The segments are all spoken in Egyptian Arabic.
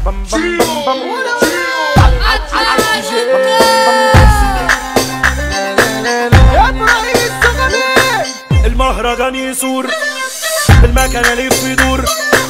بم بم بم بم يا ابراهيم السقمي المهرجان يثور المكنة لف يدور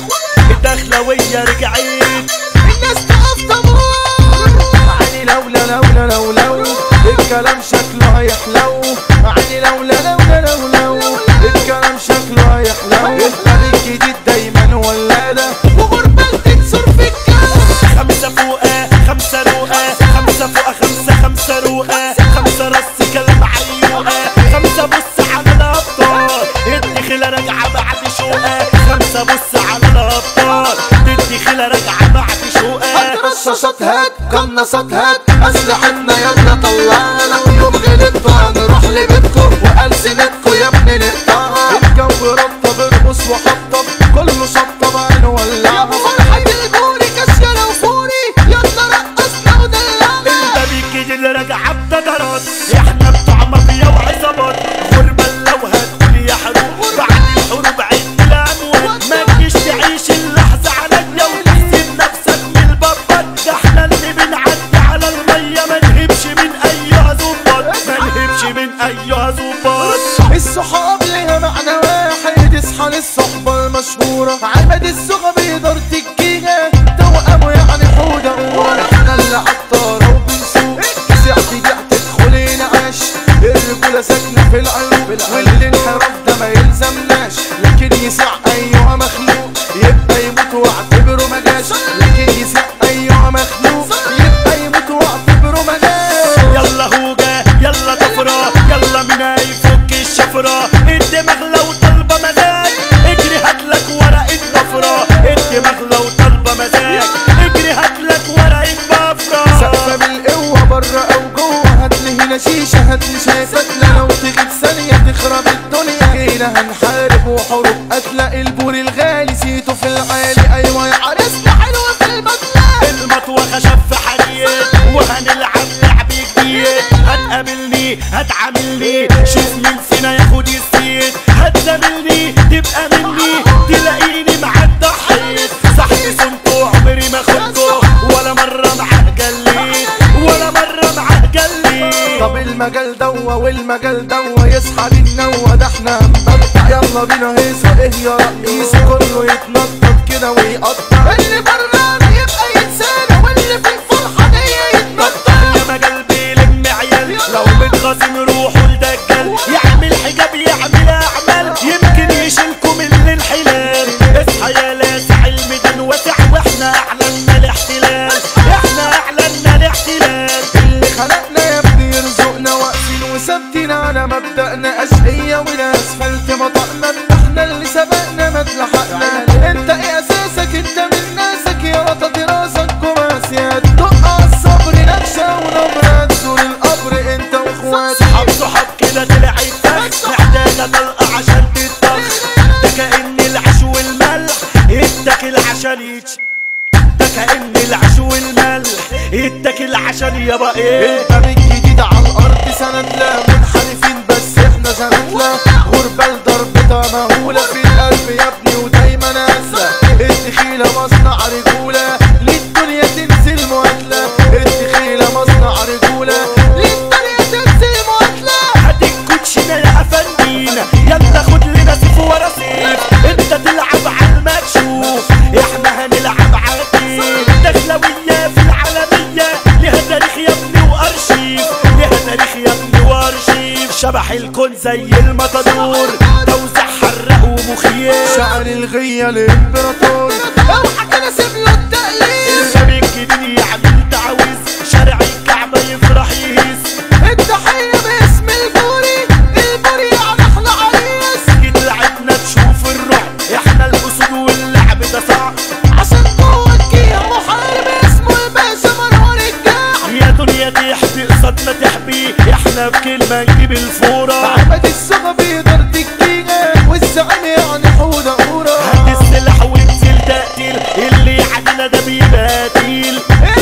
الدخلوية رجعت الناس تقف طابور عيني لولا لولا لو لو الكلام شكله هيحلو عيني لولا لولا لو لو الكلام شكله هيحلو الطريق الجديد دايما ولادة وغربة تكسر في الكلام خمسة فوقة خمسة روقة خمسة فوقة خمسة خمسة روقة خمسة رص كلام عيوقة خمسة بص على الأبطال ادي خلا راجعة بعد شوقة خمسة بص على الأبطال تدي خلا راجعة بعد شوقة رشاشات هات قناصات هات أسلحتنا يلا طلعنا لو يوم غلطتوا هنروح لبيتكم وألسنتكم يا ابني نقطعها الجو رطب برقص وحطب كله شطب عينه ولعها فرحة الجوري كشكلة وفوري يلا رقصنا ودلعنا الباب الجديد اللي راجعة بتجارات احنا بتوع مافيا وعصابات غربة لو هتقول يا حروب بعد الحروب عد الأموال ما تجيش تعيش اللحظة عليا وتحسب نفسك من البطل ده احنا اللي بنعدي على المية ما نهبش من أيها ظباط ما نهبش من أيها ظباط الصحاب ليها معنى واحد اصحى للصحبة المشهورة عمد الزغة بيقدر تكيها توأمه يعني حودة أولى احنا اللي عالطارة وبنسوق سعت بيع تدخل نعاش الرجولة ساكنة في العيون والانحراف ده ما يلزمناش لكن يسع أيها مخلوق يبقى يموت واعتبره ما جاش لكن يسع أيها مخلوق يبقى يموت واعتبره ما جاش يلا هوجة يلا طفرة يلا من هيفك الشفرة الدماغ لو طالبة مزاج اجري هاتلك ورقة ضفرة الدماغ لو طالبة مزاج اجري هاتلك ورقة بفرة سقفة بالقوة برا أو جوه هاتلي هنا شيشة هاتلي شايفات لو تغيب ثانية تخرب الدنيا هنا هنحارب وحروب هتلاقي البور الغالي سيته في العالي أيوة يا عريسنا حلوة في البدلة المطوة خشب في حديد وهنلعب لعب جديد هتقابلني هتعاملني شوف مين فينا ياخد السيد هتزاملني تبقى مني تلاقيني معاك ضحيت صاحبي صنته عمري ما خنته ولا مرة معاه جليت ولا مرة معاه جليت طب المجال دوا والمجال دوا يصحى للنوة ده احنا هنبدع يلا بينا هيصة ايه يا رئيس كله يتنطط كده ويقطع اللي برانا يبقى يتسالى واللي في الفرحة دي يتنطط يا مجال بيلم عيال لو متغاظين روحوا لدجال يعمل حجاب يعمل اعمال يمكن يشيلكم من الحلال اصحى يا لاسع الميدان واسع واحنا اعلنا الاحتلال احنا اعلنا الاحتلال اللي خلقنا يا ابني يرزقنا واقفين وثابتين على مبدأنا أشقية والأسفلت مطقنا احنا اللي سبقنا ما تلحقنا انت ايه اساسك انت من ناسك يا وطد راسك كراسي دق على الصبر نكشة ونبرة تزور القبر انت واخواتك صحاب صحاب كده طلعت فخ محتاجة طلقة عشان تتطخ ده كأن العيش والملح يتاكل عشان يتش ده كأن العيش والملح يتاكل عشان يبقى ايه الباب الجديد على الارض سند لا منحرفين بس احنا سند لا غربة لضربتها مهولة في القلب يا ابني ودايما نازلة الدخيلة مصنع رجولة للدنيا تنزل مقاتلة الدخيلة مصنع رجولة للدنيا تنزل مقاتلة هديك كوتشينا يا افندينا يلا خد لنا سيف ورا سيف انت تلعب على المكشوف احنا هنلعب عادي دخلوية في العالمية ليها تاريخ يا ابني وارشيف ليها تاريخ يا ابني وارشيف شبح الكون زي المطادور توزع حرق ومخيف شعر الغية الامبراطور اوعى كده سيب له التقليد الباب الجديد يعمل تعويذ شارع الكعبة يفرح يهيس التحية باسم البوري البوري يعني احنا عريس جيت لعبنا تشوف الرعب احنا الاسود واللعب ده صعب عشان جواك يا محارب اسمه الباشا منور الجاع يا دنيا تحبي قصادنا تحبي احنا بكلمة نجيب الفورة عمد الصغى بيقدر تكتينا والزعيم يعني حودة قورة هات السلاح وانزل تقتيل اللي يعدينا ده بيبقى تقيل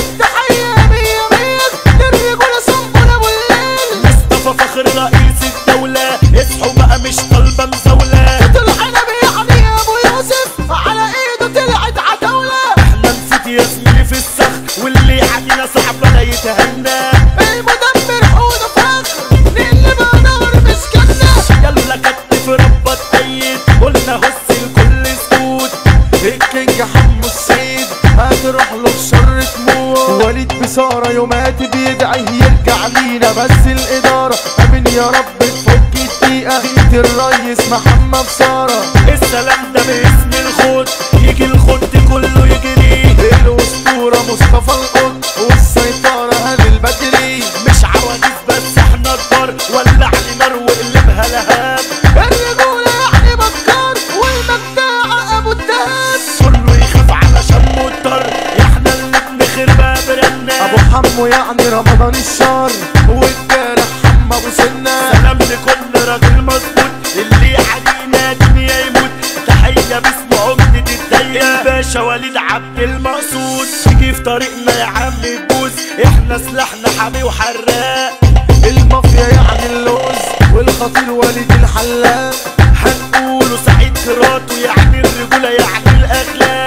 التحية مية مية للرجولة صنبور ابو الليل مصطفى فخر رئيس الدولة اصحوا بقى مش طالبة مزاولة طلع نبي يعني ابو يوسف على ايده طلعت عتاولة احنا نسيت يا زميلي في بعدنا صعب لا يتهنى المدمر حوده فخر للي بقى نار مش جنة يلا كتف ربط ايد قلنا هس الكل سكوت الكينج حمو السيد هتروح له بشر تموت وليد بصارة يومات بيدعي يرجع لينا بس الإدارة أمين يا رب تفك الدقيقة بيت الريس محمد سارة السلام ده باسم الخوت يجي الخوت كله يجري الأسطورة مصطفى القط والسيطرة هاني البدري مش عواجيز بس احنا كبار ولع لي نار وقلبها لهاب الرجولة يعني بكار والمجدع أبو الدهب كله يخاف علشان مضطر احنا اللي بنخر باب رنا أبو حمو يعني رمضان الشهر والجارح حمى أبو سنة سلام لكل راجل مظبوط اللي علينا دنيا يموت تحية باسم عمدة الدايرة الباشا وليد عبد المقصود تيجي في طريقنا يا عم تبوس احنا سلاحنا حامي وحراق المافيا يعني اللوز والخطير وليد الحلاق هنقوله سعيد كراته يعني الرجولة يعني الأخلاق